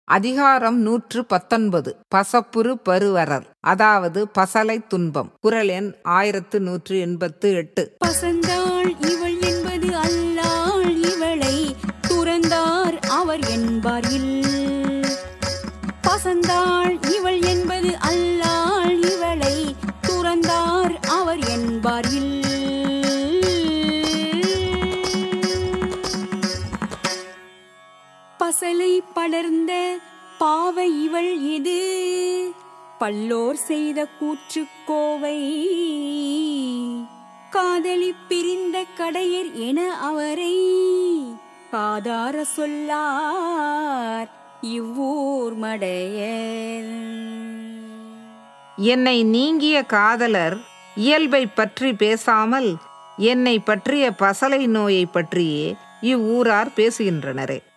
அதிகாரம் நூற்று பத்தொன்பது பசப்புரு பருவரல் அதாவது பசலை துன்பம் குரல் எண் ஆயிரத்து நூற்று எண்பத்து எட்டு பசந்தாள் இவள் என்பது அல்லாள் இவளை துறந்தார் அவர் என்பார் இல் பசந்தாள் இவள் என்பது அல்லாள் இவளை துறந்தார் அவர் என்பார் இல் பசலை படர்ந்த பாவை இவள் இது பல்லோர் செய்த கூற்றுக்கோவை காதலி பிரிந்த கடையர் என அவரை காதார சொல்லார் இவ்வூர் மடையர் என்னை நீங்கிய காதலர் இயல்பை பற்றி பேசாமல் என்னை பற்றிய பசலை நோயை பற்றியே இவ்வூரார் பேசுகின்றனரே